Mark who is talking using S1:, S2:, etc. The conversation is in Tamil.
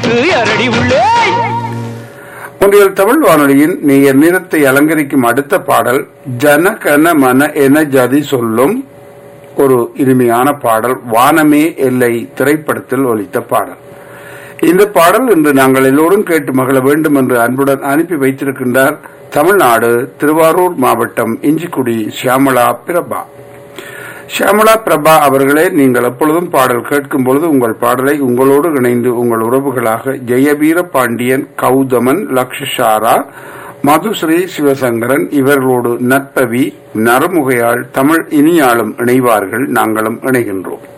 S1: உனக்கு அரடி உள்ளே
S2: முன்றியல் தமிழ் வானொலியின் நீர் நிறத்தை அலங்கரிக்கும் அடுத்த பாடல் ஜன கன மன என ஜதி சொல்லும் ஒரு இனிமையான பாடல் வானமே எல்லை திரைப்படத்தில் ஒலித்த பாடல் இந்த பாடல் இன்று நாங்கள் எல்லோரும் கேட்டு மகிழ வேண்டும் என்று அன்புடன் அனுப்பி வைத்திருக்கின்றார் தமிழ்நாடு திருவாரூர் மாவட்டம் இஞ்சிக்குடி சியாமளா பிரபா ஷியாமலா பிரபா அவர்களே நீங்கள் எப்பொழுதும் பாடல் கேட்கும் பொழுது உங்கள் பாடலை உங்களோடு இணைந்து உங்கள் உறவுகளாக ஜெயவீர பாண்டியன் கௌதமன் லக்ஷசாரா மதுஸ்ரீ சிவசங்கரன் இவர்களோடு நட்பவி நரமுகையாள் தமிழ் இனியாளும் இணைவார்கள் நாங்களும் இணைகின்றோம்